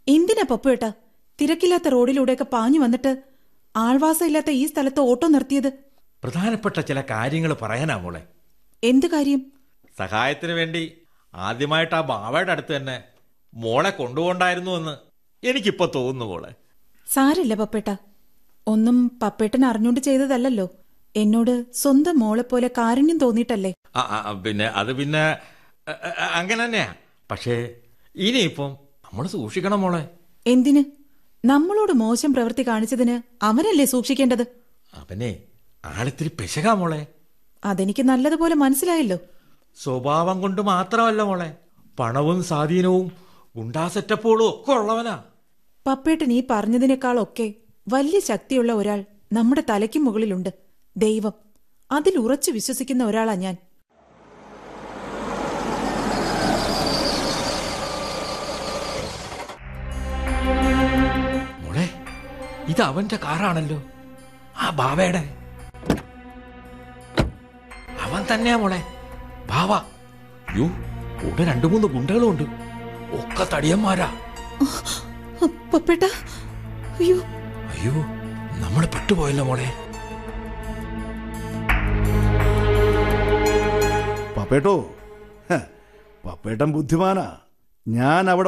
എന്തിനാ പപ്പുവേട്ടാ തിരക്കില്ലാത്ത റോഡിലൂടെയൊക്കെ പാഞ്ഞു വന്നിട്ട് ആൾവാസം ഇല്ലാത്ത ഈ സ്ഥലത്ത് ഓട്ടോ നിർത്തിയത് പ്രധാനപ്പെട്ട ചില കാര്യങ്ങൾ പറയാനാ മോളെ എന്ത് കാര്യം സഹായത്തിന് വേണ്ടി ആദ്യമായിട്ട് ആ ബാവയുടെ അടുത്ത് തന്നെ മോളെ കൊണ്ടുപോണ്ടായിരുന്നു എന്ന് എനിക്കിപ്പോ തോന്നുന്നു മോളെ സാരില്ല പപ്പേട്ട ഒന്നും പപ്പേട്ടൻ അറിഞ്ഞുകൊണ്ട് ചെയ്തതല്ലല്ലോ എന്നോട് സ്വന്തം മോളെ പോലെ കാരുണ്യം തോന്നിയിട്ടല്ലേ ആ, ആ, പിന്നെ അത് പിന്നെ അ, അ, അങ്ങനെ തന്നെയാ പക്ഷേ ഇനിയിപ്പം നമ്മൾ സൂക്ഷിക്കണം മോളെ എന്തിന് നമ്മളോട് മോശം പ്രവൃത്തി കാണിച്ചതിന് അവനല്ലേ സൂക്ഷിക്കേണ്ടത് അവനെ ആളിത്തിരി പെശകാ മോളെ അതെനിക്ക് നല്ലതുപോലെ മനസ്സിലായല്ലോ സ്വഭാവം കൊണ്ട് മാത്രമല്ല മോളെ പണവും സ്വാധീനവും ഗുണ്ടാ സെറ്റപ്പുകളും ഒക്കെ ഉള്ളവനാ പപ്പേട്ടൻ ഈ പറഞ്ഞതിനേക്കാളൊക്കെ വലിയ ശക്തിയുള്ള ഒരാൾ നമ്മുടെ തലയ്ക്ക് മുകളിലുണ്ട് ദൈവം അതിൽ ഉറച്ചു വിശ്വസിക്കുന്ന ഒരാളാ ഞാൻ മോളെ ഇത് അവന്റെ കാറാണല്ലോ ആ ബാവയുടെ അവൻ തന്നെയാ മോളെ ബാവ യോ കൂടെ രണ്ടു മൂന്ന് ഗുണ്ടകളും ഉണ്ട് ഒക്കെ തടിയന്മാരാ പപ്പേട്ട അയ്യോ അയ്യോ നമ്മൾ പെട്ടുപോയല്ലോ മോളെ പപ്പേട്ടോ ഹ, പപ്പേട്ടൻ ബുദ്ധിമാനാ ഞാൻ അവിടെ